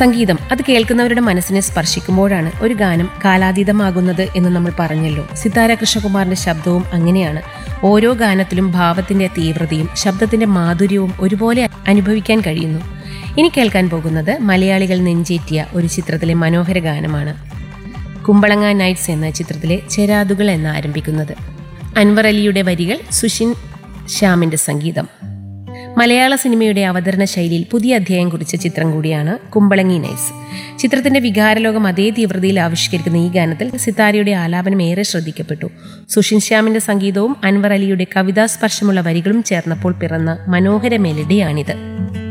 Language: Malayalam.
സംഗീതം അത് കേൾക്കുന്നവരുടെ മനസ്സിനെ സ്പർശിക്കുമ്പോഴാണ് ഒരു ഗാനം കാലാതീതമാകുന്നത് എന്ന് നമ്മൾ പറഞ്ഞല്ലോ സിതാര കൃഷ്ണകുമാറിന്റെ ശബ്ദവും അങ്ങനെയാണ് ഓരോ ഗാനത്തിലും ഭാവത്തിന്റെ തീവ്രതയും ശബ്ദത്തിന്റെ മാധുര്യവും ഒരുപോലെ അനുഭവിക്കാൻ കഴിയുന്നു ഇനി കേൾക്കാൻ പോകുന്നത് മലയാളികൾ നെഞ്ചേറ്റിയ ഒരു ചിത്രത്തിലെ മനോഹര ഗാനമാണ് കുമ്പളങ്ങ നൈറ്റ്സ് എന്ന ചിത്രത്തിലെ ചെരാതുകൾ എന്ന് ആരംഭിക്കുന്നത് അൻവർ അലിയുടെ വരികൾ സുഷിൻ ശ്യാമിന്റെ സംഗീതം മലയാള സിനിമയുടെ അവതരണ ശൈലിയിൽ പുതിയ അധ്യായം കുറിച്ച ചിത്രം കൂടിയാണ് കുമ്പളങ്ങി നൈസ് ചിത്രത്തിന്റെ വികാരലോകം അതേ തീവ്രതയിൽ ആവിഷ്കരിക്കുന്ന ഈ ഗാനത്തിൽ സിതാരയുടെ ആലാപനം ഏറെ ശ്രദ്ധിക്കപ്പെട്ടു സുഷിൻ ശ്യാമിന്റെ സംഗീതവും അൻവർ അലിയുടെ കവിതാസ്പർശമുള്ള വരികളും ചേർന്നപ്പോൾ പിറന്ന മനോഹര മെലഡിയാണിത്